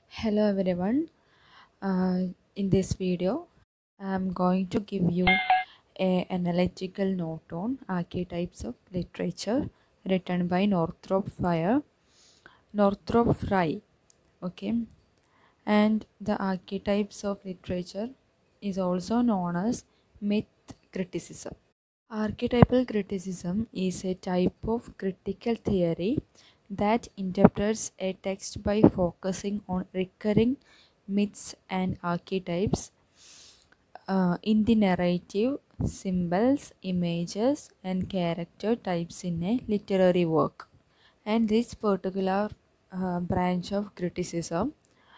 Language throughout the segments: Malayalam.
Hello everyone. Uh, in this video, I'm going to give you a analytical note on archetypes of literature written by Northrop Frye. Northrop Frye, okay, and the archetypes of literature is also known as myth criticism. Archetypal criticism is a type of critical theory that interprets a text by focusing on recurring myths and archetypes uh, in the narrative, symbols, images, and character types in a literary work. And this particular uh, branch of criticism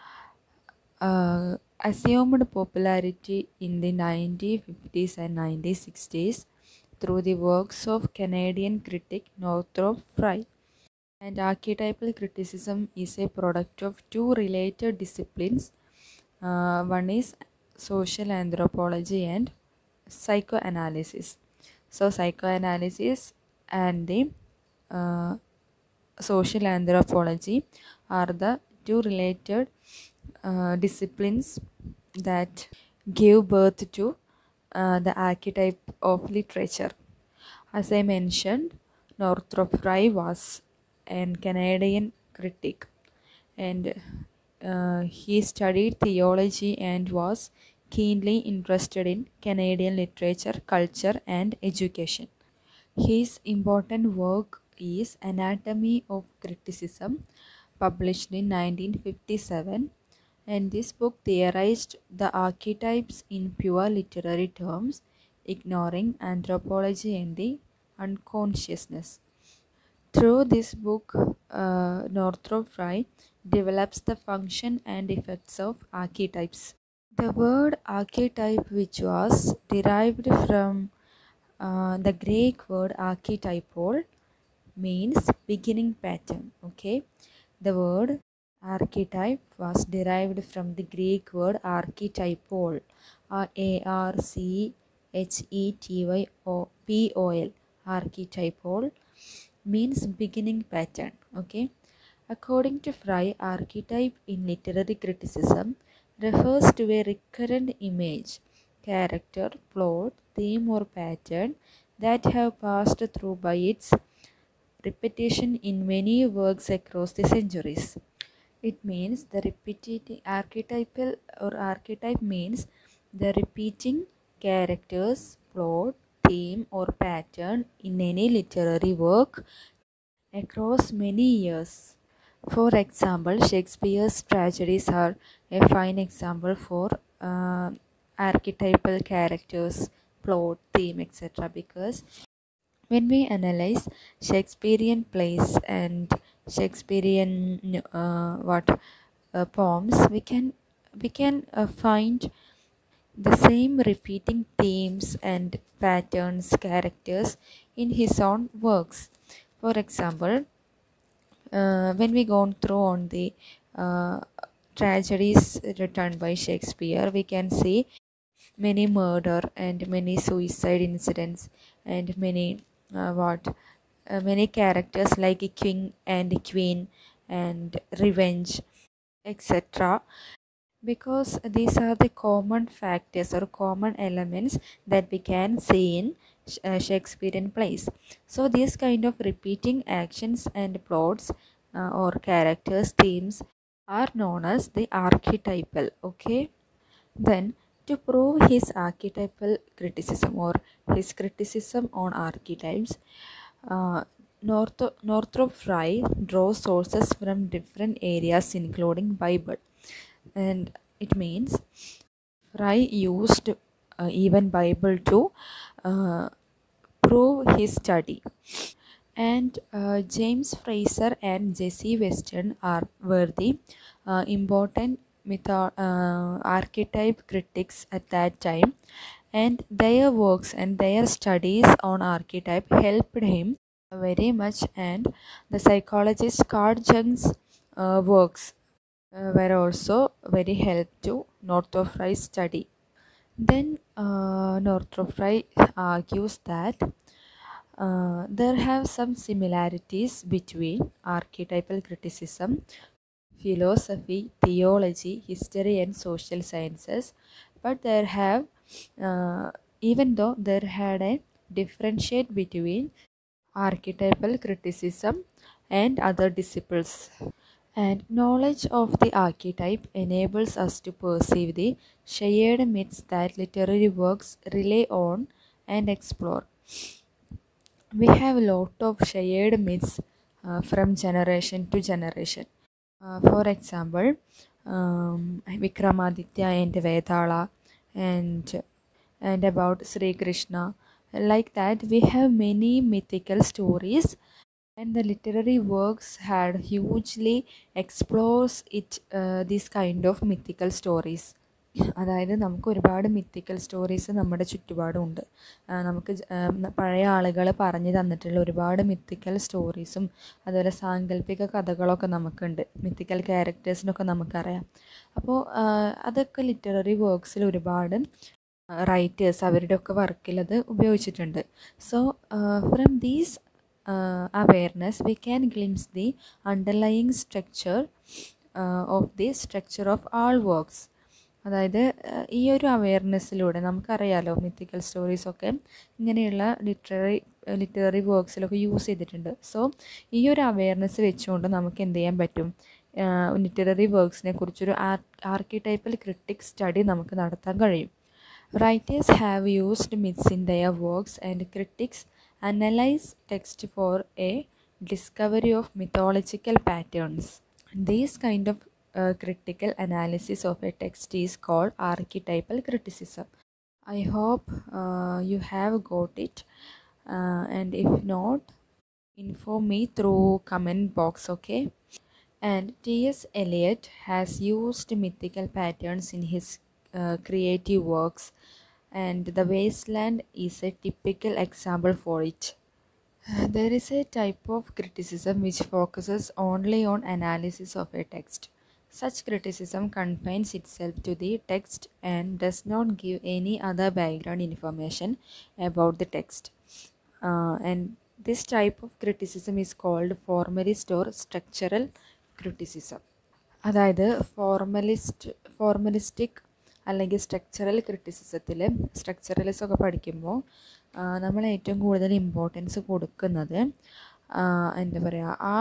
uh, assumed popularity in the 1950s and 1960s through the works of Canadian critic Northrop Frye. And archetypal criticism is a product of two related disciplines. Uh, one is social anthropology and psychoanalysis. So, psychoanalysis and the uh, social anthropology are the two related uh, disciplines that give birth to uh, the archetype of literature. As I mentioned, Northrop Frye was an Canadian critic and uh, he studied theology and was keenly interested in Canadian literature, culture, and education. His important work is Anatomy of Criticism, published in 1957, and this book theorized the archetypes in pure literary terms, ignoring anthropology and the unconsciousness. Through this book, uh, Northrop Frye develops the function and effects of archetypes. The word archetype, which was derived from uh, the Greek word archetypal, means beginning pattern. Okay, the word archetype was derived from the Greek word archetypal, R A R C H E T Y O P O L, archetypal means beginning pattern. Okay, according to Frye, archetype in literary criticism refers to a recurrent image, character, plot, theme, or pattern that have passed through by its repetition in many works across the centuries. It means the repeating archetypal or archetype means the repeating characters, plot, theme, or pattern in any literary work across many years. For example, Shakespeare's tragedies are a fine example for uh, archetypal characters, plot, theme, etc. Because when we analyze Shakespearean plays and Shakespearean uh, what uh, poems, we can we can uh, find the same repeating themes and patterns, characters in his own works. For example, uh, when we go through on the uh, tragedies written by Shakespeare, we can see many murder and many suicide incidents and many uh, what uh, many characters like a king and a queen and revenge etc because these are the common factors or common elements that we can see in uh, Shakespearean plays. So these kind of repeating actions and plots uh, or characters themes are known as the archetypal okay then to prove his archetypal criticism or his criticism on archetypes uh, North, Northrop Frye draws sources from different areas including Bible and it means Frye used uh, even Bible to uh, prove his study and uh, James Fraser and Jesse Weston are were the uh, important mytho- uh, archetype critics at that time and their works and their studies on archetype helped him very much and the psychologist Carl Jung's uh, works uh, were also very help to Northrop Frye's study. Then uh, Northrop Frye argues that uh, there have some similarities between archetypal criticism philosophy, theology, history, and social sciences. But there have, uh, even though there had a differentiate between archetypal criticism and other disciples. And knowledge of the archetype enables us to perceive the shared myths that literary works rely on and explore. We have a lot of shared myths uh, from generation to generation. Uh, for example, um, Vikramaditya and Vedala and and about Sri Krishna. Like that, we have many mythical stories and the literary works had hugely explores it uh, these kind of mythical stories അതായത് നമുക്ക് ഒരുപാട് മിത്തിക്കൽ സ്റ്റോറീസ് നമ്മുടെ ചുറ്റുപാടുമുണ്ട് ആ, നമുക്ക് ജ- ആ, ന- പഴയ ആളുകൾ പറഞ്ഞു തന്നിട്ടുള്ള ഒരുപാട് മിത്തിക്കൽ സ്റ്റോറീസും അതുപോലെ സാങ്കല്പിക കഥകളൊക്കെ നമുക്കുണ്ട് മിത്തിക്കൽ ക്യാരക്ടേഴ്സിനൊക്കെ നമുക്കറിയാം അപ്പോൾ ആ, അതൊക്കെ ലിറ്റററി വർക്ക്സിൽ ഒരുപാട് റൈറ്റേഴ്സ് അവരുടെ ഒക്കെ വർക്കിൽ അത് ഉപയോഗിച്ചിട്ടുണ്ട് so from these awareness we can glimpse the underlying structure of the structure of all works അതായത് ആഹ് ഈ ഒരു അവെയർനെസ്സിലൂടെ നമുക്കറിയാലോ മിത്തിക്കൽ സ്റ്റോറീസൊക്കെ ഇങ്ങനെയുള്ള ലിറ്റററി ലിറ്റററി വർക്ക്സിലൊക്കെ യൂസ് ചെയ്തിട്ടുണ്ട് സോ ഈ ഒരു അവെയർനെസ് വെച്ചുകൊണ്ട് നമുക്ക് എന്ത് ചെയ്യാൻ പറ്റും ലിറ്റററി വർക്ക്സിനെ കുറിച്ചൊരു ആർ ആർക്കിടൈപ്പൽ ക്രിട്ടിക് സ്റ്റഡി നമുക്ക് നടത്താൻ കഴിയും writers have used myths in their works and critics analyse text for a discovery of mythological patterns. This kind of uh, critical analysis of a text is called archetypal criticism. I hope uh, you have got it, uh, and if not, inform me through comment box. Okay. And T.S. Eliot has used mythical patterns in his uh, creative works, and The Wasteland is a typical example for it. There is a type of criticism which focuses only on analysis of a text. Such criticism confines itself to the text and does not give any other background information about the text. Uh, and this type of criticism is called formalist or structural criticism. അതായത് ഫോർമലിസ്റ്റ് ഫോർമലിസ്റ്റിക് അല്ലെങ്കിൽ സ്ട്രക്ചറൽ ക്രിറ്റിസിസത്തിൽ സ്ട്രക്ചറലിസം ഒക്കെ പഠിക്കുമ്പോൾ നമ്മൾ ഏറ്റവും കൂടുതൽ ഇമ്പോർട്ടൻസ് കൊടുക്കുന്നത് ആ, എന്താ പറയുക ആ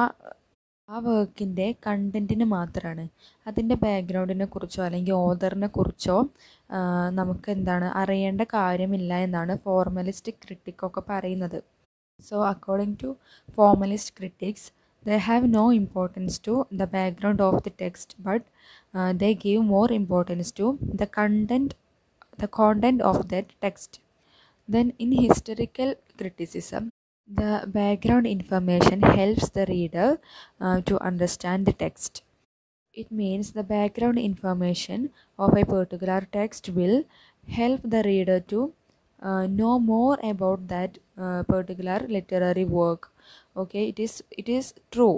ആ വർക്കിൻ്റെ കണ്ടൻറ്റിന് മാത്രമാണ് അതിൻ്റെ ബാക്ക്ഗ്രൗണ്ടിനെ കുറിച്ചോ അല്ലെങ്കിൽ ഓതറിനെ കുറിച്ചോ ആ, നമുക്ക് എന്താണ് അറിയേണ്ട കാര്യമില്ല എന്നാണ് ഫോർമലിസ്റ്റിക് ക്രിട്ടിക്കൊക്കെ പറയുന്നത് so according to formalist critics they have no importance to the background of the text but uh, they give more importance to the content the content of that text then in historical criticism the background information helps the reader uh, to understand the text it means the background information of a particular text will help the reader to uh, know more about that uh, particular literary work okay it is it is true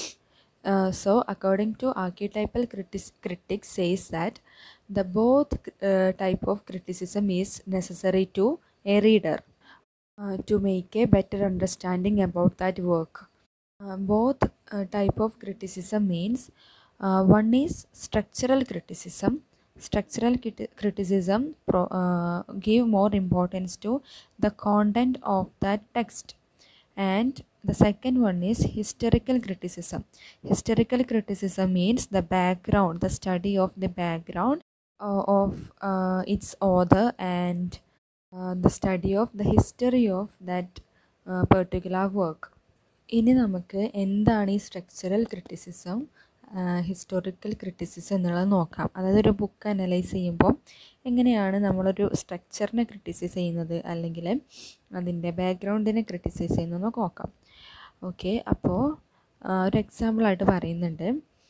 uh, so according to archetypal critis- critics says that the both uh, type of criticism is necessary to a reader uh, to make a better understanding about that work uh, both uh, type of criticism means uh, one is structural criticism structural criti- criticism pro- uh, give more importance to the content of that text and the second one is historical criticism historical criticism means the background the study of the background uh, of uh, its author and uh, the study of the history of that uh, particular work ഇനി നമുക്ക് എന്താണ് ഈ സ്ട്രക്ചറൽ ക്രിറ്റിസിസം ഹിസ്റ്റോറിക്കൽ ക്രിറ്റിസിസം എന്നുള്ളത് നോക്കാം അതായത് ഒരു ബുക്ക് അനലൈസ് ചെയ്യുമ്പോൾ എങ്ങനെയാണ് നമ്മളൊരു സ്ട്രക്ചറിനെ ക്രിറ്റിസൈസ് ചെയ്യുന്നത് അല്ലെങ്കിൽ അതിൻ്റെ ബാക്ക്ഗ്രൗണ്ടിനെ ക്രിറ്റിസൈസ് ചെയ്യുന്നതെന്നൊക്കെ നോക്കാം ഓക്കെ അപ്പോൾ ഒരു എക്സാമ്പിളായിട്ട് പറയുന്നുണ്ട്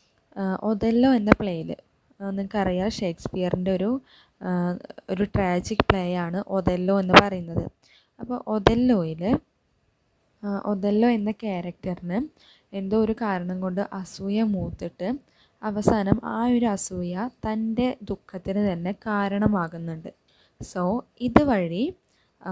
ഒതല്ലോ എന്ന പ്ലേയിൽ നിങ്ങൾക്കറിയാം ഷേക്സ്പിയറിൻ്റെ ഒരു ആ, ഒരു ട്രാജിക് പ്ലേ ആണ് ഒതല്ലോ എന്ന് പറയുന്നത് അപ്പോൾ ഒതല്ലോയിൽ ഒതല്ലോ എന്ന ക്യാരക്ടറിന് എന്തോ ഒരു കാരണം കൊണ്ട് അസൂയ മൂത്തിട്ട് അവസാനം ആ ഒരു അസൂയ തൻ്റെ ദുഃഖത്തിന് തന്നെ കാരണമാകുന്നുണ്ട് സോ ഇതുവഴി ആ,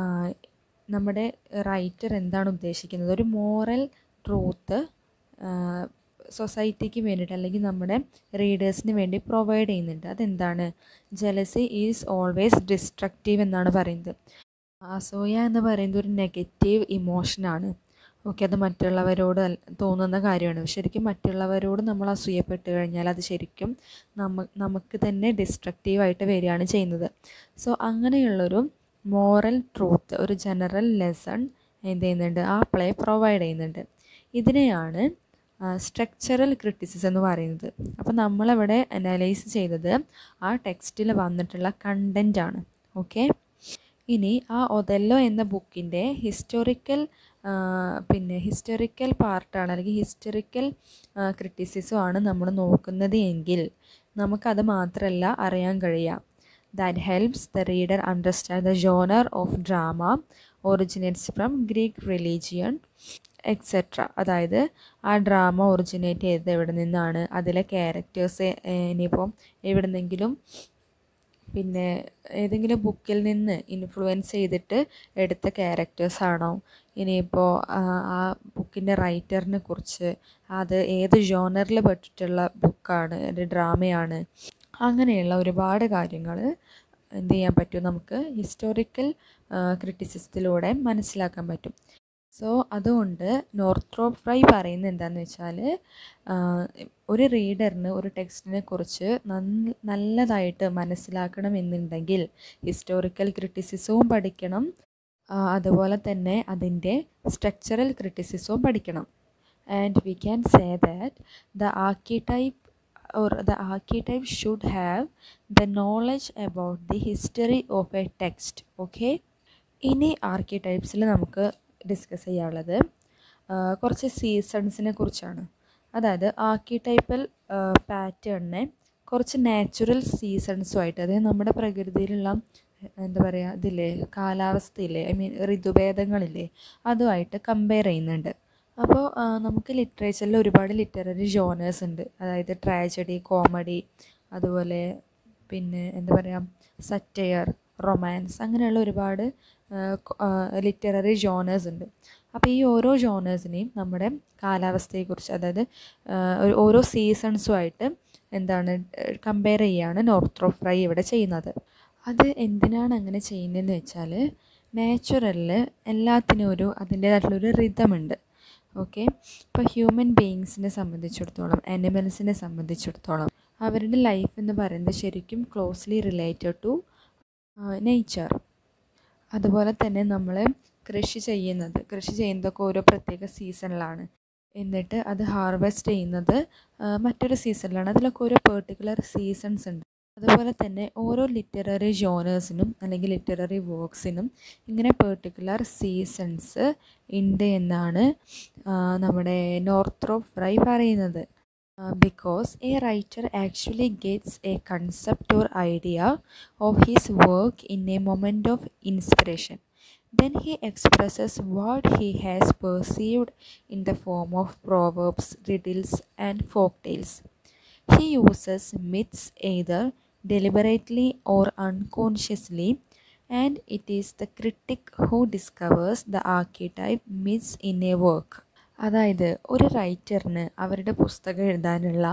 നമ്മുടെ റൈറ്റർ എന്താണ് ഉദ്ദേശിക്കുന്നത് ഒരു മോറൽ ട്രൂത്ത് സൊസൈറ്റിക്ക് വേണ്ടിയിട്ട് അല്ലെങ്കിൽ നമ്മുടെ റീഡേഴ്സിന് വേണ്ടി പ്രൊവൈഡ് ചെയ്യുന്നുണ്ട് അതെന്താണ് ജലസി ഈസ് ഓൾവേസ് ഡിസ്ട്രക്റ്റീവ് എന്നാണ് പറയുന്നത് അസൂയ എന്ന് പറയുന്നത് ഒരു നെഗറ്റീവ് ഇമോഷനാണ് ഓക്കെ അത് മറ്റുള്ളവരോട് തോന്നുന്ന കാര്യമാണ് ശരിക്കും മറ്റുള്ളവരോട് നമ്മൾ അസൂയപ്പെട്ട് കഴിഞ്ഞാൽ അത് ശരിക്കും നമ്മ നമുക്ക് തന്നെ ഡിസ്ട്രക്റ്റീവായിട്ട് വരികയാണ് ചെയ്യുന്നത് സോ അങ്ങനെയുള്ളൊരു മോറൽ ട്രൂത്ത് ഒരു ജനറൽ ലെസൺ എന്ത് ചെയ്യുന്നുണ്ട് ആ പ്ലേ പ്രൊവൈഡ് ചെയ്യുന്നുണ്ട് ഇതിനെയാണ് സ്ട്രക്ചറൽ ക്രിറ്റിസിസം എന്ന് പറയുന്നത് അപ്പോൾ നമ്മളിവിടെ അനലൈസ് ചെയ്തത് ആ ടെക്സ്റ്റിൽ വന്നിട്ടുള്ള കണ്ടൻ്റാണ് ഓക്കെ ഇനി ആ ഒതെല്ലോ എന്ന ബുക്കിൻ്റെ ഹിസ്റ്റോറിക്കൽ പിന്നെ ഹിസ്റ്റോറിക്കൽ പാർട്ടാണ് അല്ലെങ്കിൽ ഹിസ്റ്റോറിക്കൽ ക്രിറ്റിസിസമാണ് നമ്മൾ നോക്കുന്നത് എങ്കിൽ നമുക്കത് മാത്രമല്ല അറിയാൻ കഴിയുക that helps the reader understand the genre of drama originates from Greek religion etcetera അതായത് ആ ഡ്രാമ ഒറിജിനേറ്റ് ചെയ്തത് എവിടെ നിന്നാണ് അതിലെ ക്യാരക്ടേഴ്സ് ഇനിയിപ്പം എവിടെന്നെങ്കിലും പിന്നെ ഏതെങ്കിലും ബുക്കിൽ നിന്ന് ഇൻഫ്ലുവൻസ് ചെയ്തിട്ട് എടുത്ത ക്യാരക്ടേഴ്സ് ആണോ ഇനിയിപ്പോൾ ആ ബുക്കിൻ്റെ റൈറ്ററിനെ കുറിച്ച് അത് ഏത് ജോണറിൽ പെട്ടിട്ടുള്ള ബുക്കാണ് ഒരു ഡ്രാമയാണ് അങ്ങനെയുള്ള ഒരുപാട് കാര്യങ്ങൾ എന്ത് ചെയ്യാൻ പറ്റും നമുക്ക് ഹിസ്റ്റോറിക്കൽ ക്രിറ്റിസിസത്തിലൂടെ മനസ്സിലാക്കാൻ പറ്റും സോ അതുകൊണ്ട് നോർത്രോപ്പ് ഫ്രൈ പറയുന്നത് എന്താണെന്ന് വെച്ചാൽ ഒരു റീഡറിന് ഒരു ടെക്സ്റ്റിനെ കുറിച്ച് നല്ലതായിട്ട് മനസ്സിലാക്കണമെന്നുണ്ടെങ്കിൽ ഹിസ്റ്റോറിക്കൽ ക്രിറ്റിസിസവും പഠിക്കണം അതുപോലെ തന്നെ അതിൻ്റെ സ്ട്രക്ചറൽ ക്രിറ്റിസിസവും പഠിക്കണം and we can say that the archetype or the archetype should have the knowledge about the history of a text okay ഇനി ആർക്കിടൈപ്സിൽ നമുക്ക് ഡിസ്കസ് ചെയ്യാനുള്ളത് കുറച്ച് സീസൺസിനെ കുറിച്ചാണ് അതായത് ആർക്കിടൈപ്പൽ പാറ്റേണിനെ കുറച്ച് നാച്ചുറൽ സീസൺസുമായിട്ട് അതായത് നമ്മുടെ പ്രകൃതിയിലുള്ള എന്താ പറയുക ഇതില്ലേ കാലാവസ്ഥയില്ലേ ഐ മീൻ ഋതുഭേദങ്ങളില്ലേ അതുമായിട്ട് കമ്പയർ ചെയ്യുന്നുണ്ട് അപ്പോൾ നമുക്ക് ലിറ്ററേച്ചറിൽ ഒരുപാട് ലിറ്റററി ജോണേഴ്സ് ഉണ്ട് അതായത് ട്രാജഡി കോമഡി അതുപോലെ പിന്നെ എന്താ പറയുക സറ്റയർ റൊമാൻസ് അങ്ങനെയുള്ള ഒരുപാട് ലിറ്റററി ജോണേഴ്സ് ഉണ്ട് അപ്പോൾ ഈ ഓരോ ജോണേഴ്സിനെയും നമ്മുടെ കാലാവസ്ഥയെക്കുറിച്ച് അതായത് ഓരോ സീസൺസുമായിട്ട് എന്താണ് കമ്പയർ ചെയ്യുകയാണ് നോർത്രോ ഫ്രൈ ഇവിടെ ചെയ്യുന്നത് അത് എന്തിനാണ് അങ്ങനെ ചെയ്യുന്നതെന്ന് വെച്ചാൽ നാച്ചുറലിൽ എല്ലാത്തിനും ഒരു അതിൻ്റേതായിട്ടുള്ളൊരു റിതമുണ്ട് ഓക്കെ ഇപ്പോൾ ഹ്യൂമൻ ബീയിങ്സിനെ സംബന്ധിച്ചിടത്തോളം അനിമൽസിനെ സംബന്ധിച്ചിടത്തോളം അവരുടെ ലൈഫ് എന്ന് പറയുന്നത് ശരിക്കും ക്ലോസ്ലി റിലേറ്റഡ് ടു നേച്ചർ അതുപോലെ തന്നെ നമ്മൾ കൃഷി ചെയ്യുന്നത് കൃഷി ചെയ്യുന്നതൊക്കെ ഓരോ പ്രത്യേക സീസണിലാണ് എന്നിട്ട് അത് ഹാർവെസ്റ്റ് ചെയ്യുന്നത് മറ്റൊരു സീസണിലാണ് അതിലൊക്കെ ഓരോ പെർട്ടിക്കുലർ സീസൺസ് ഉണ്ട് അതുപോലെ തന്നെ ഓരോ ലിറ്റററി ജോണേഴ്സിനും അല്ലെങ്കിൽ ലിറ്റററി വർക്ക്സിനും ഇങ്ങനെ പെർട്ടിക്കുലർ സീസൺസ് ഉണ്ട് എന്നാണ് നമ്മുടെ നോർത്രോ ഫ്രൈ പറയുന്നത് because a writer actually gets a concept or idea of his work in a moment of inspiration then he expresses what he has perceived in the form of proverbs, riddles, and folk tales. He uses myths either deliberately or unconsciously, and it is the critic who discovers the archetype myths in a work. അതായത് ഒരു റൈറ്ററിന് അവരുടെ പുസ്തകം എഴുതാനുള്ള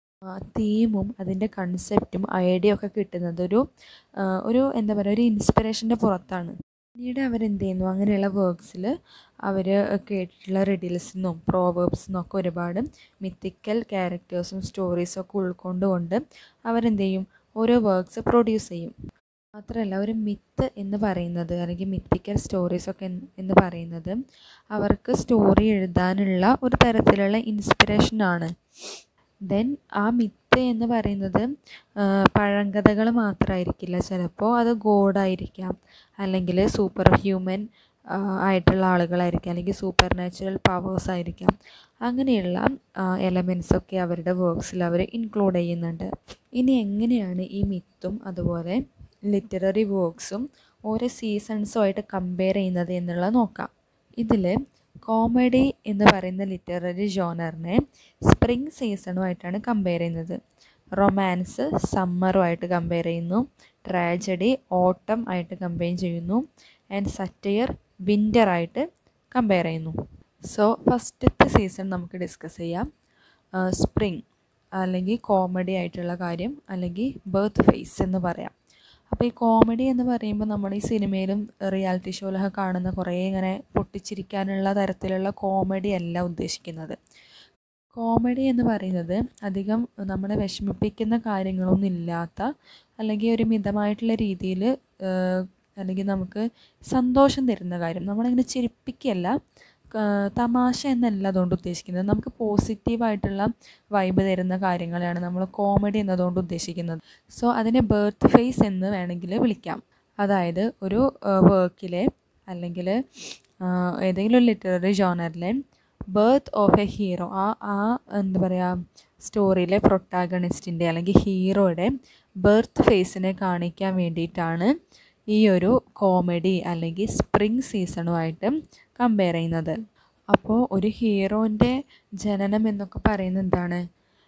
തീമും അതിൻ്റെ കൺസെപ്റ്റും ഐഡിയ ഒക്കെ കിട്ടുന്നത് ഒരു ഒരു എന്താ പറയുക ഒരു ഇൻസ്പിറേഷൻ്റെ പുറത്താണ് പിന്നീട് അവരെന്ത് ചെയ്യുന്നു അങ്ങനെയുള്ള വർക്ക്സിൽ അവർ കേട്ടിട്ടുള്ള റിഡിൽസിന്നും പ്രോവേബ്സിന്നും ഒക്കെ ഒരുപാട് മിത്തിക്കൽ ക്യാരക്ടേഴ്സും സ്റ്റോറീസും ഒക്കെ ഉൾക്കൊണ്ടുകൊണ്ട് അവരെന്ത് ചെയ്യും ഓരോ വർക്ക്സ് പ്രൊഡ്യൂസ് ചെയ്യും മാത്രമല്ല ഒരു മിത്ത് എന്ന് പറയുന്നത് അല്ലെങ്കിൽ മിത്തിക്കൽ സ്റ്റോറീസൊക്കെ എന്ന് പറയുന്നത് അവർക്ക് സ്റ്റോറി എഴുതാനുള്ള ഒരു തരത്തിലുള്ള ഇൻസ്പിറേഷനാണ് ദെൻ ആ മിത്ത് എന്ന് പറയുന്നത് പഴങ്കഥകൾ മാത്രമായിരിക്കില്ല ചിലപ്പോൾ അത് ഗോഡായിരിക്കാം അല്ലെങ്കിൽ സൂപ്പർ ഹ്യൂമൻ ആയിട്ടുള്ള ആളുകളായിരിക്കാം അല്ലെങ്കിൽ സൂപ്പർ നാച്ചുറൽ പവേഴ്സ് ആയിരിക്കാം അങ്ങനെയുള്ള എലമെൻസ് ഒക്കെ അവരുടെ വർക്ക്സിൽ അവർ ഇൻക്ലൂഡ് ചെയ്യുന്നുണ്ട് ഇനി എങ്ങനെയാണ് ഈ മിത്തും അതുപോലെ ലിറ്റററി വർക്ക്സും ഓരോ സീസൺസുമായിട്ട് കമ്പയർ ചെയ്യുന്നത് എന്നുള്ളത് നോക്കാം ഇതിൽ കോമഡി എന്ന് പറയുന്ന ലിറ്റററി ജോണറിനെ സ്പ്രിംഗ് സീസണുമായിട്ടാണ് കമ്പയർ ചെയ്യുന്നത് റൊമാൻസ് സമ്മറുമായിട്ട് കമ്പയർ ചെയ്യുന്നു ട്രാജഡി ഓട്ടം ആയിട്ട് കമ്പയർ ചെയ്യുന്നു ആൻഡ് സറ്റയർ വിൻ്റർ ആയിട്ട് കമ്പയർ ചെയ്യുന്നു സോ ഫസ്റ്റത്തെ സീസൺ നമുക്ക് ഡിസ്കസ് ചെയ്യാം സ്പ്രിങ് അല്ലെങ്കിൽ കോമഡി ആയിട്ടുള്ള കാര്യം അല്ലെങ്കിൽ ബർത്ത് ഫേസ് എന്ന് പറയാം അപ്പോൾ ഈ കോമഡി എന്ന് പറയുമ്പോൾ നമ്മൾ ഈ സിനിമയിലും റിയാലിറ്റി ഷോയിലൊക്കെ കാണുന്ന കുറേ ഇങ്ങനെ പൊട്ടിച്ചിരിക്കാനുള്ള തരത്തിലുള്ള കോമഡി അല്ല ഉദ്ദേശിക്കുന്നത് കോമഡി എന്ന് പറയുന്നത് അധികം നമ്മളെ വിഷമിപ്പിക്കുന്ന കാര്യങ്ങളൊന്നും ഇല്ലാത്ത അല്ലെങ്കിൽ ഒരു മിതമായിട്ടുള്ള രീതിയിൽ അല്ലെങ്കിൽ നമുക്ക് സന്തോഷം തരുന്ന കാര്യം നമ്മളിങ്ങനെ ചിരിപ്പിക്കുകയല്ല തമാശ എന്നല്ല അതുകൊണ്ട് ഉദ്ദേശിക്കുന്നത് നമുക്ക് പോസിറ്റീവായിട്ടുള്ള വൈബ് തരുന്ന കാര്യങ്ങളാണ് നമ്മൾ കോമഡി എന്നതുകൊണ്ട് ഉദ്ദേശിക്കുന്നത് സോ അതിനെ ബർത്ത് ഫേസ് എന്ന് വേണമെങ്കിൽ വിളിക്കാം അതായത് ഒരു വർക്കിലെ അല്ലെങ്കിൽ ഏതെങ്കിലും ഒരു ലിറ്റററി ജോണറിലെ ബർത്ത് ഓഫ് എ ഹീറോ ആ ആ എന്താ പറയുക സ്റ്റോറിയിലെ പ്രൊട്ടാഗണിസ്റ്റിൻ്റെ അല്ലെങ്കിൽ ഹീറോയുടെ ബർത്ത് ഫേസിനെ കാണിക്കാൻ വേണ്ടിയിട്ടാണ് ഈ ഒരു കോമഡി അല്ലെങ്കിൽ സ്പ്രിങ് സീസണുമായിട്ട് കമ്പയർ ചെയ്യുന്നത് അപ്പോൾ ഒരു ഹീറോൻ്റെ ജനനം എന്നൊക്കെ പറയുന്നത് എന്താണ്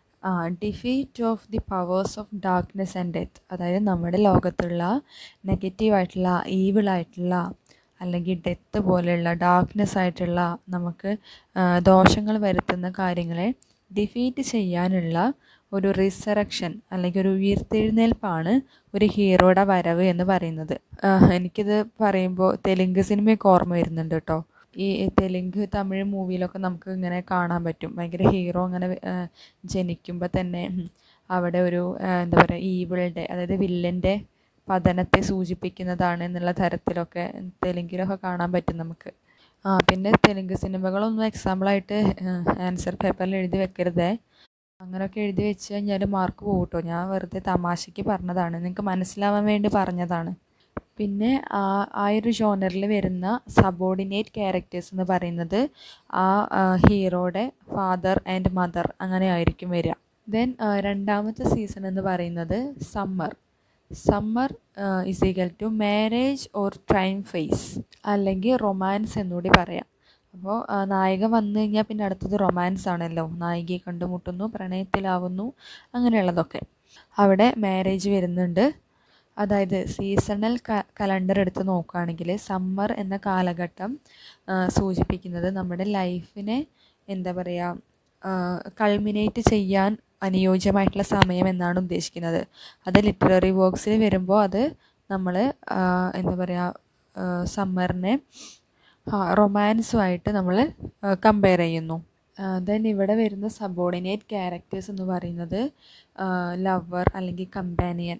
defeat of the powers of darkness and death അതായത് നമ്മുടെ ലോകത്തുള്ള നെഗറ്റീവായിട്ടുള്ള ഈവിളായിട്ടുള്ള അല്ലെങ്കിൽ ഡെത്ത് പോലെയുള്ള ഡാർക്ക്നെസ് ആയിട്ടുള്ള നമുക്ക് ദോഷങ്ങൾ വരുത്തുന്ന കാര്യങ്ങളെ ഡിഫീറ്റ് ചെയ്യാനുള്ള ഒരു റിസറക്ഷൻ അല്ലെങ്കിൽ ഒരു ഉയർത്തെഴുന്നേൽപ്പാണ് ഒരു ഹീറോയുടെ വരവ് എന്ന് പറയുന്നത് എനിക്കിത് പറയുമ്പോൾ തെലുങ്ക് സിനിമയൊക്കെ ഓർമ്മ വരുന്നുണ്ട് കേട്ടോ ഈ തെലുങ്ക് തമിഴ് മൂവിയിലൊക്കെ നമുക്ക് ഇങ്ങനെ കാണാൻ പറ്റും ഭയങ്കര ഹീറോ അങ്ങനെ ജനിക്കുമ്പോൾ തന്നെ അവിടെ ഒരു എന്താ പറയുക ഈവിളുടെ അതായത് വില്ലൻ്റെ പതനത്തെ സൂചിപ്പിക്കുന്നതാണ് എന്നുള്ള തരത്തിലൊക്കെ തെലുങ്കിലൊക്കെ കാണാൻ പറ്റും നമുക്ക് ആ പിന്നെ തെലുങ്ക് സിനിമകളൊന്നും എക്സാമ്പിളായിട്ട് ആൻസർ പേപ്പറിൽ എഴുതി വെക്കരുതേ അങ്ങനെയൊക്കെ എഴുതി വെച്ച് കഴിഞ്ഞാൽ മാർക്ക് പോകും കേട്ടോ ഞാൻ വെറുതെ തമാശയ്ക്ക് പറഞ്ഞതാണ് നിങ്ങൾക്ക് മനസ്സിലാവാൻ വേണ്ടി പറഞ്ഞതാണ് പിന്നെ ആ ആ ഒരു ജോണറിൽ വരുന്ന സബോർഡിനേറ്റ് ക്യാരക്ടേഴ്സ് എന്ന് പറയുന്നത് ആ ഹീറോയുടെ ഫാദർ ആൻഡ് മദർ അങ്ങനെ ആയിരിക്കും വരിക ദെൻ രണ്ടാമത്തെ സീസൺ എന്ന് പറയുന്നത് summer summer is equal to marriage or triumph phase അല്ലെങ്കിൽ റൊമാൻസ് എന്നുകൂടി പറയാം അപ്പോൾ നായിക വന്നു കഴിഞ്ഞാൽ പിന്നെ അടുത്തത് റൊമാൻസ് ആണല്ലോ നായികയെ കണ്ടുമുട്ടുന്നു പ്രണയത്തിലാവുന്നു അങ്ങനെയുള്ളതൊക്കെ അവിടെ മാരേജ് വരുന്നുണ്ട് അതായത് സീസണൽ കലണ്ടർ എടുത്ത് നോക്കുകയാണെങ്കിൽ സമ്മർ എന്ന കാലഘട്ടം സൂചിപ്പിക്കുന്നത് നമ്മുടെ ലൈഫിനെ എന്താ പറയുക കൾമിനേറ്റ് ചെയ്യാൻ അനുയോജ്യമായിട്ടുള്ള സമയം എന്നാണ് ഉദ്ദേശിക്കുന്നത് അത് ലിറ്റററി വർക്ക്സിൽ വരുമ്പോൾ അത് നമ്മൾ എന്താ പറയുക സമ്മറിനെ റൊമാൻസുമായിട്ട് നമ്മൾ കമ്പയർ ചെയ്യുന്നു ദെൻ ഇവിടെ വരുന്ന സബോർഡിനേറ്റ് ക്യാരക്ടേഴ്സ് എന്ന് പറയുന്നത് ലവർ അല്ലെങ്കിൽ കമ്പാനിയൻ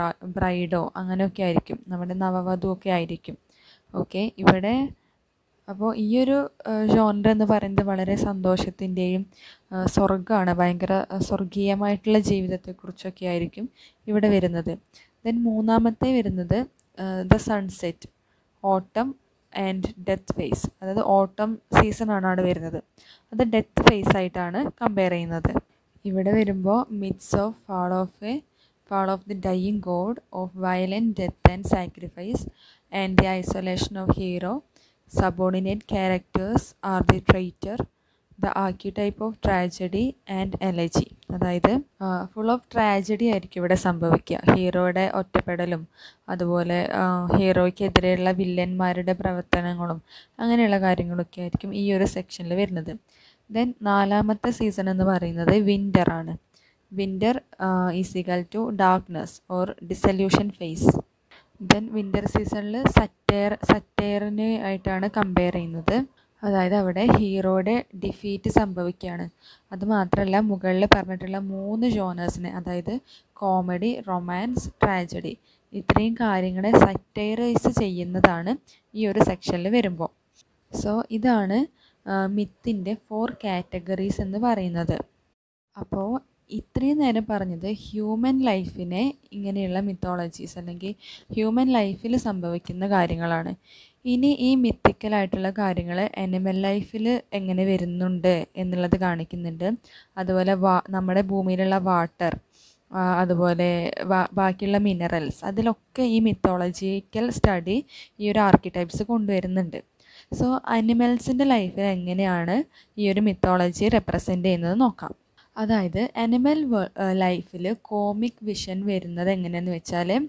ബ്രൈഡോ അങ്ങനെയൊക്കെ ആയിരിക്കും നമ്മുടെ നവവധുവൊക്കെ ആയിരിക്കും ഓക്കെ ഇവിടെ അപ്പോൾ ഈ ഒരു ജോണർ എന്ന് പറയുന്നത് വളരെ സന്തോഷത്തിൻ്റെയും സ്വർഗ്ഗമാണ് ഭയങ്കര സ്വർഗീയമായിട്ടുള്ള ജീവിതത്തെക്കുറിച്ചൊക്കെ ആയിരിക്കും ഇവിടെ വരുന്നത് ദെൻ മൂന്നാമത്തെ വരുന്നത് the sunset autumn and death phase അതായത് ഓട്ടം സീസണാണ് അവിടെ വരുന്നത് അത് ഡെത്ത് ഫേസ് ആയിട്ടാണ് കമ്പയർ ചെയ്യുന്നത് ഇവിടെ വരുമ്പോൾ myths of fall of a fall of the dying god of violent death and sacrifice and the isolation of hero subordinate characters are the traitor the archetype of tragedy and elegy അതായത് ഫുൾ ഓഫ് ട്രാജഡി ആയിരിക്കും ഇവിടെ സംഭവിക്കുക ഹീറോയുടെ ഒറ്റപ്പെടലും അതുപോലെ ഹീറോയ്ക്കെതിരെയുള്ള വില്ലന്മാരുടെ പ്രവർത്തനങ്ങളും അങ്ങനെയുള്ള കാര്യങ്ങളൊക്കെ ആയിരിക്കും ഈ ഒരു സെക്ഷനിൽ വരുന്നത് ദെൻ നാലാമത്തെ സീസൺ എന്ന് പറയുന്നത് വിൻ്റർ ആണ് winter is equal to darkness or dissolution phase then winter സീസണിൽ സറ്റയർ സറ്റയറിന് ആയിട്ടാണ് കമ്പയർ ചെയ്യുന്നത് അതായത് അവിടെ ഹീറോയുടെ ഡിഫീറ്റ് സംഭവിക്കുകയാണ് അതുമാത്രമല്ല മുകളിൽ പറഞ്ഞിട്ടുള്ള മൂന്ന് ജോണേഴ്സിനെ അതായത് കോമഡി റൊമാൻസ് ട്രാജഡി ഇത്രയും കാര്യങ്ങളെ സറ്റൈറൈസ് ചെയ്യുന്നതാണ് ഈ ഒരു സെക്ഷനിൽ വരുമ്പോൾ സോ ഇതാണ് മിത്തിൻ്റെ ഫോർ കാറ്റഗറീസ് എന്ന് പറയുന്നത് അപ്പോൾ ഇത്രയും നേരം പറഞ്ഞത് ഹ്യൂമൻ ലൈഫിനെ ഇങ്ങനെയുള്ള മിത്തോളജീസ് അല്ലെങ്കിൽ ഹ്യൂമൻ ലൈഫിൽ സംഭവിക്കുന്ന കാര്യങ്ങളാണ് ഇനി ഈ മിത്തിക്കലായിട്ടുള്ള കാര്യങ്ങൾ അനിമൽ ലൈഫിൽ എങ്ങനെ വരുന്നുണ്ട് എന്നുള്ളത് കാണിക്കുന്നുണ്ട് അതുപോലെ വാ നമ്മുടെ ഭൂമിയിലുള്ള വാട്ടർ അതുപോലെ ബാക്കിയുള്ള മിനറൽസ് അതിലൊക്കെ ഈ മിത്തോളജിക്കൽ സ്റ്റഡി ഈ ഒരു ആർക്കിടൈപ്സ് കൊണ്ടുവരുന്നുണ്ട് സോ അനിമൽസിൻ്റെ ലൈഫിൽ എങ്ങനെയാണ് ഈ ഒരു മിത്തോളജി റെപ്രസെൻ്റ് ചെയ്യുന്നത് നോക്കാം അതായത് അനിമൽ ലൈഫിൽ കോമിക് വിഷൻ വരുന്നത് എങ്ങനെയെന്ന് വെച്ചാൽ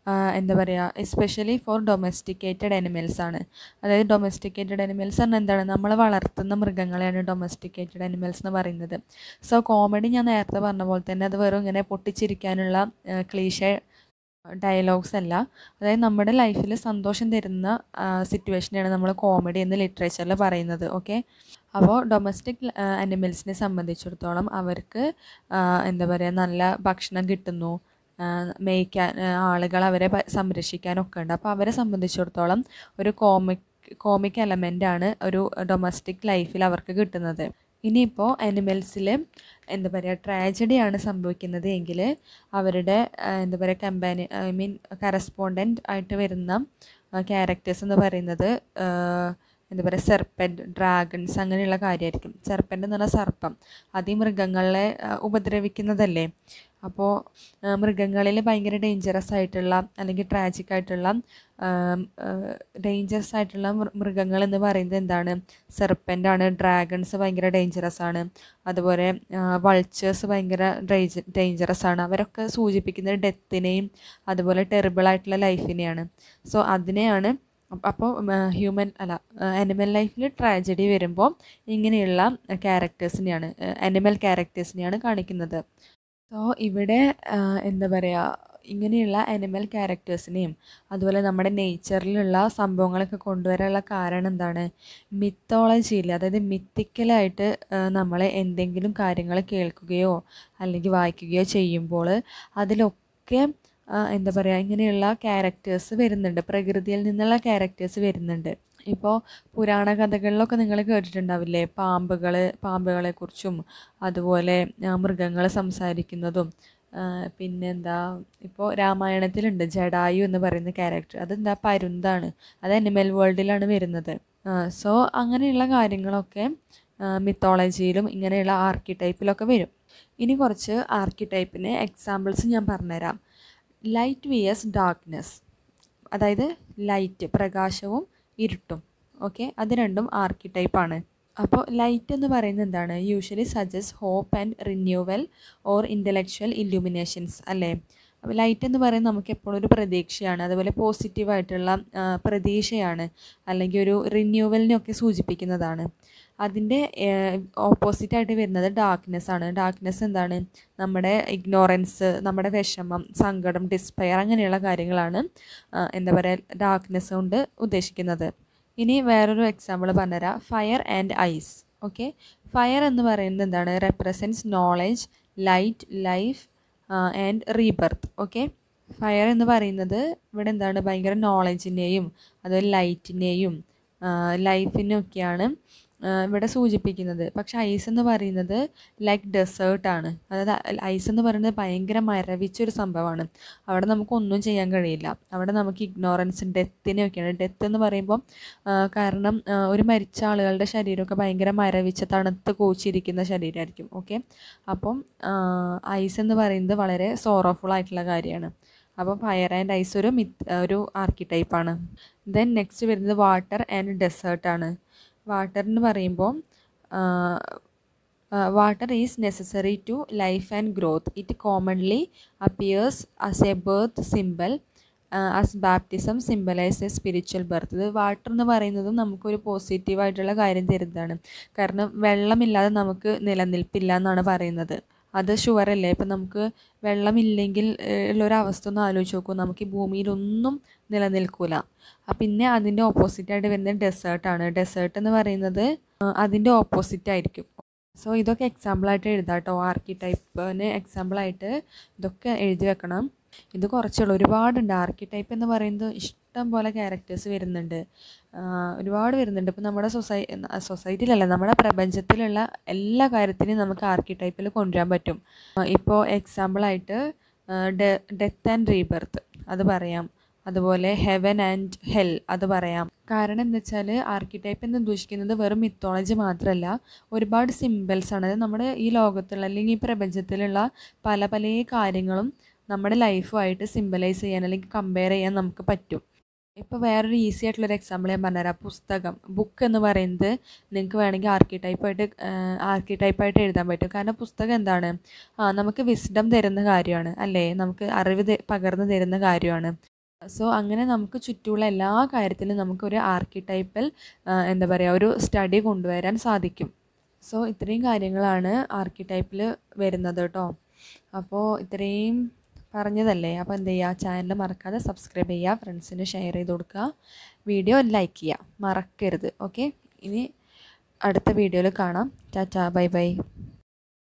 എന്താ പറയുക എസ്പെഷ്യലി ഫോർ ഡൊമസ്റ്റിക്കേറ്റഡ് അനിമൽസ് ആണ് അതായത് ഡൊമസ്റ്റിക്കേറ്റഡ് അനിമൽസ് പറഞ്ഞാൽ എന്താണ് നമ്മൾ വളർത്തുന്ന മൃഗങ്ങളെയാണ് ഡൊമസ്റ്റിക്കേറ്റഡ് അനിമൽസ് എന്ന് പറയുന്നത് സോ കോമഡി ഞാൻ നേരത്തെ പറഞ്ഞ പോലെ തന്നെ അത് വെറും ഇങ്ങനെ പൊട്ടിച്ചിരിക്കാനുള്ള ക്ലീഷ ഡയലോഗ്സ് അല്ല അതായത് നമ്മുടെ ലൈഫിൽ സന്തോഷം തരുന്ന സിറ്റുവേഷനെയാണ് നമ്മൾ കോമഡി എന്ന് ലിറ്ററേച്ചറിൽ പറയുന്നത് ഓക്കെ അപ്പോൾ ഡൊമസ്റ്റിക് അനിമൽസിനെ സംബന്ധിച്ചിടത്തോളം അവർക്ക് എന്താ പറയുക നല്ല ഭക്ഷണം കിട്ടുന്നു മേയ്ക്കാൻ ആളുകൾ അവരെ സംരക്ഷിക്കാനൊക്കെ ഉണ്ട് അപ്പോൾ അവരെ സംബന്ധിച്ചിടത്തോളം ഒരു കോമിക് കോമിക് എലമെൻ്റാണ് ഒരു ഡൊമസ്റ്റിക് ലൈഫിൽ അവർക്ക് കിട്ടുന്നത് ഇനിയിപ്പോൾ അനിമൽസിൽ എന്താ പറയുക ട്രാജഡിയാണ് സംഭവിക്കുന്നത് എങ്കിൽ അവരുടെ എന്താ പറയുക കമ്പാനി ഐ മീൻ കറസ്പോണ്ടൻ്റ് ആയിട്ട് വരുന്ന ക്യാരക്ടേഴ്സ് എന്ന് പറയുന്നത് എന്താ പറയുക സെർപ്പൻറ്റ് ഡ്രാഗൺസ് അങ്ങനെയുള്ള കാര്യമായിരിക്കും സെർപ്പൻ്റ് എന്ന് പറഞ്ഞാൽ സർപ്പം അത് ഈ മൃഗങ്ങളെ ഉപദ്രവിക്കുന്നതല്ലേ അപ്പോൾ മൃഗങ്ങളിൽ ഭയങ്കര ഡേഞ്ചറസ് ആയിട്ടുള്ള അല്ലെങ്കിൽ ട്രാജിക് ആയിട്ടുള്ള ഡേഞ്ചറസ് ആയിട്ടുള്ള മൃഗങ്ങൾ എന്ന് പറയുന്നത് എന്താണ് സെർപ്പൻ്റ് ആണ് ഡ്രാഗൺസ് ഭയങ്കര ഡേഞ്ചറസ് ആണ് അതുപോലെ വൾച്ചേഴ്സ് ഭയങ്കര ഡേഞ്ചറസ് ആണ് അവരൊക്കെ സൂചിപ്പിക്കുന്നത് ഡെത്തിനെയും അതുപോലെ ടെറിബിൾ ആയിട്ടുള്ള ലൈഫിനെയാണ് സോ അതിനെയാണ് അപ്പോൾ ഹ്യൂമൻ അല്ല അനിമൽ ലൈഫിൽ ട്രാജഡി വരുമ്പോൾ ഇങ്ങനെയുള്ള ക്യാരക്ടേഴ്സിനെയാണ് അനിമൽ ക്യാരക്ടേഴ്സിനെയാണ് കാണിക്കുന്നത് സോ ഇവിടെ എന്താ പറയുക ഇങ്ങനെയുള്ള അനിമൽ ക്യാരക്ടേഴ്സിനെയും അതുപോലെ നമ്മുടെ നേച്ചറിലുള്ള സംഭവങ്ങളൊക്കെ കൊണ്ടുവരാനുള്ള കാരണം എന്താണ് മിത്തോളജിയിൽ അതായത് മിത്തിക്കലായിട്ട് നമ്മൾ എന്തെങ്കിലും കാര്യങ്ങൾ കേൾക്കുകയോ അല്ലെങ്കിൽ വായിക്കുകയോ ചെയ്യുമ്പോൾ അതിലൊക്കെ എന്താ പറയുക ഇങ്ങനെയുള്ള ക്യാരക്ടേഴ്സ് വരുന്നുണ്ട് പ്രകൃതിയിൽ നിന്നുള്ള ക്യാരക്ടേഴ്സ് വരുന്നുണ്ട് ഇപ്പോൾ പുരാണ കഥകളിലൊക്കെ നിങ്ങൾ കേട്ടിട്ടുണ്ടാവില്ലേ പാമ്പുകൾ പാമ്പുകളെക്കുറിച്ചും അതുപോലെ മൃഗങ്ങൾ സംസാരിക്കുന്നതും പിന്നെന്താ ഇപ്പോൾ രാമായണത്തിലുണ്ട് ജഡായു എന്ന് പറയുന്ന ക്യാരക്ടർ അതെന്താ പരുന്താണ് അത് അനിമൽ വേൾഡിലാണ് വരുന്നത് സോ അങ്ങനെയുള്ള കാര്യങ്ങളൊക്കെ മിത്തോളജിയിലും ഇങ്ങനെയുള്ള ആർക്കിടൈപ്പിലൊക്കെ വരും ഇനി കുറച്ച് ആർക്കിടൈപ്പിന് എക്സാമ്പിൾസ് ഞാൻ പറഞ്ഞുതരാം ലൈറ്റ് വിയസ് ഡാർക്ക്നെസ് അതായത് ലൈറ്റ് പ്രകാശവും ഇരുട്ടും ഓക്കെ അത് രണ്ടും ആർക്കിടൈപ്പാണ് അപ്പോൾ ലൈറ്റ് എന്ന് പറയുന്നത് എന്താണ് usually suggest hope and renewal or intellectual illuminations അല്ലേ അപ്പോൾ ലൈറ്റ് എന്ന് പറയുന്നത് നമുക്ക് എപ്പോഴും ഒരു പ്രതീക്ഷയാണ് അതുപോലെ പോസിറ്റീവായിട്ടുള്ള പ്രതീക്ഷയാണ് അല്ലെങ്കിൽ ഒരു റിന്യൂവലിനെയൊക്കെ സൂചിപ്പിക്കുന്നതാണ് അതിൻ്റെ ഓപ്പോസിറ്റായിട്ട് വരുന്നത് ഡാർക്ക്നെസ് ആണ് ഡാർക്ക്നെസ് എന്താണ് നമ്മുടെ ഇഗ്നോറൻസ് നമ്മുടെ വിഷമം സങ്കടം ഡിസ്പയർ അങ്ങനെയുള്ള കാര്യങ്ങളാണ് എന്താ പറയുക ഡാർക്ക്നെസ് കൊണ്ട് ഉദ്ദേശിക്കുന്നത് ഇനി വേറൊരു എക്സാമ്പിൾ പറഞ്ഞുതരാം fire and ice okay fire എന്ന് പറയുന്നത് എന്താണ് represents knowledge light life and rebirth okay fire എന്ന് പറയുന്നത് ഇവിടെ എന്താണ് ഭയങ്കര നോളജിനെയും അതുപോലെ ലൈറ്റിനെയും ലൈഫിനൊക്കെയാണ് ഇവിടെ സൂചിപ്പിക്കുന്നത് പക്ഷെ ഐസ് എന്ന് പറയുന്നത് ലൈക്ക് ഡെസേർട്ടാണ് അതായത് ഐസ് എന്ന് പറയുന്നത് ഭയങ്കര മരവിച്ചൊരു സംഭവമാണ് അവിടെ നമുക്കൊന്നും ചെയ്യാൻ കഴിയില്ല അവിടെ നമുക്ക് ഇഗ്നോറൻസ് ഡെത്തിനെയൊക്കെയാണ് ഡെത്ത് എന്ന് പറയുമ്പോൾ കാരണം ഒരു മരിച്ച ആളുകളുടെ ശരീരമൊക്കെ ഭയങ്കര മരവിച്ച തണുത്ത് കോച്ചിരിക്കുന്ന ശരീരമായിരിക്കും ഓക്കെ അപ്പം ഐസ് എന്ന് പറയുന്നത് വളരെ സോറോഫുൾ ആയിട്ടുള്ള കാര്യമാണ് അപ്പോൾ ഫയർ ആൻഡ് ഐസ് ഒരു മിത്ത് ഒരു ആർക്കിടൈപ്പാണ് ദെൻ നെക്സ്റ്റ് വരുന്നത് വാട്ടർ ആൻഡ് ഡെസേർട്ടാണ് വാട്ടർ എന്ന് പറയുമ്പോൾ water is necessary to life and growth it commonly appears as a birth symbol as baptism symbolise a spiritual birth ഇത് വാട്ടർ എന്ന് പറയുന്നതും നമുക്കൊരു പോസിറ്റീവായിട്ടുള്ള കാര്യം തരുന്നതാണ് കാരണം വെള്ളമില്ലാതെ നമുക്ക് നിലനിൽപ്പില്ല എന്നാണ് പറയുന്നത് അത് ഷുവറല്ലേ ഇപ്പം നമുക്ക് വെള്ളമില്ലെങ്കിൽ ഉള്ളൊരവസ്ഥ ഒന്ന് ആലോചിച്ച് നോക്കൂ നമുക്ക് ഈ ഭൂമിയിലൊന്നും നിലനിൽക്കില്ല പിന്നെ അതിൻ്റെ ഓപ്പോസിറ്റായിട്ട് വരുന്നത് ഡെസേർട്ടാണ് ഡെസേർട്ട് എന്ന് പറയുന്നത് അതിൻ്റെ ഓപ്പോസിറ്റ് ആയിരിക്കും സോ ഇതൊക്കെ എക്സാമ്പിളായിട്ട് എഴുതാം കേട്ടോ ആർക്കിടൈപ്പിന് എക്സാമ്പിളായിട്ട് ഇതൊക്കെ എഴുതി വെക്കണം ഇത് കുറച്ചുള്ളൂ ഒരുപാടുണ്ട് ആർക്കിടൈപ്പ് എന്ന് പറയുന്നത് ഇഷ്ടം പോലെ ക്യാരക്ടേഴ്സ് വരുന്നുണ്ട് ഒരുപാട് വരുന്നുണ്ട് ഇപ്പോൾ നമ്മുടെ സൊസൈ സൊസൈറ്റിയിലല്ല നമ്മുടെ പ്രപഞ്ചത്തിലുള്ള എല്ലാ കാര്യത്തിനും നമുക്ക് ആർക്കിടൈപ്പിൽ കൊണ്ടുവരാൻ പറ്റും ഇപ്പോൾ എക്സാമ്പിളായിട്ട് ഡെത്ത് ആൻഡ് റീബർത്ത് അത് പറയാം അതുപോലെ ഹെവൻ ആൻഡ് ഹെൽ അത് പറയാം കാരണം എന്താ വെച്ചാൽ ആർക്കിടൈപ്പ് എന്ന് ഉദ്ദേശിക്കുന്നത് വെറും മിത്തോളജി മാത്രമല്ല ഒരുപാട് സിമ്പിൾസ് ആണ് അതായത് നമ്മുടെ ഈ ലോകത്തുള്ള അല്ലെങ്കിൽ ഈ പ്രപഞ്ചത്തിലുള്ള പല പല കാര്യങ്ങളും നമ്മുടെ ലൈഫുമായിട്ട് സിമ്പലൈസ് ചെയ്യാൻ അല്ലെങ്കിൽ കമ്പയർ ചെയ്യാൻ നമുക്ക് പറ്റും ഇപ്പോൾ വേറൊരു ഈസി ആയിട്ടുള്ളൊരു എക്സാമ്പിൾ ഞാൻ പറഞ്ഞുതരാം പുസ്തകം ബുക്ക് എന്ന് പറയുന്നത് നിങ്ങൾക്ക് വേണമെങ്കിൽ ആർക്കിടൈപ്പായിട്ട് ആർക്കിടൈപ്പായിട്ട് എഴുതാൻ പറ്റും കാരണം പുസ്തകം എന്താണ് ആ നമുക്ക് വിസ്ഡം തരുന്ന കാര്യമാണ് അല്ലേ നമുക്ക് അറിവ് പകർന്നു തരുന്ന കാര്യമാണ് സോ അങ്ങനെ നമുക്ക് ചുറ്റുമുള്ള എല്ലാ കാര്യത്തിലും നമുക്കൊരു ആർക്കിടൈപ്പൽ എന്താ പറയുക ഒരു സ്റ്റഡി കൊണ്ടുവരാൻ സാധിക്കും സോ ഇത്രയും കാര്യങ്ങളാണ് ആർക്കിടൈപ്പിൽ വരുന്നത് കേട്ടോ അപ്പോൾ ഇത്രയും പറഞ്ഞതല്ലേ അപ്പോൾ എന്ത് ചെയ്യുക ചാനൽ മറക്കാതെ സബ്സ്ക്രൈബ് ചെയ്യുക ഫ്രണ്ട്സിന് ഷെയർ ചെയ്ത് കൊടുക്കുക വീഡിയോ ലൈക്ക് ചെയ്യുക മറക്കരുത് ഓക്കെ ഇനി അടുത്ത വീഡിയോയിൽ കാണാം ടാറ്റാ ബൈ ബൈ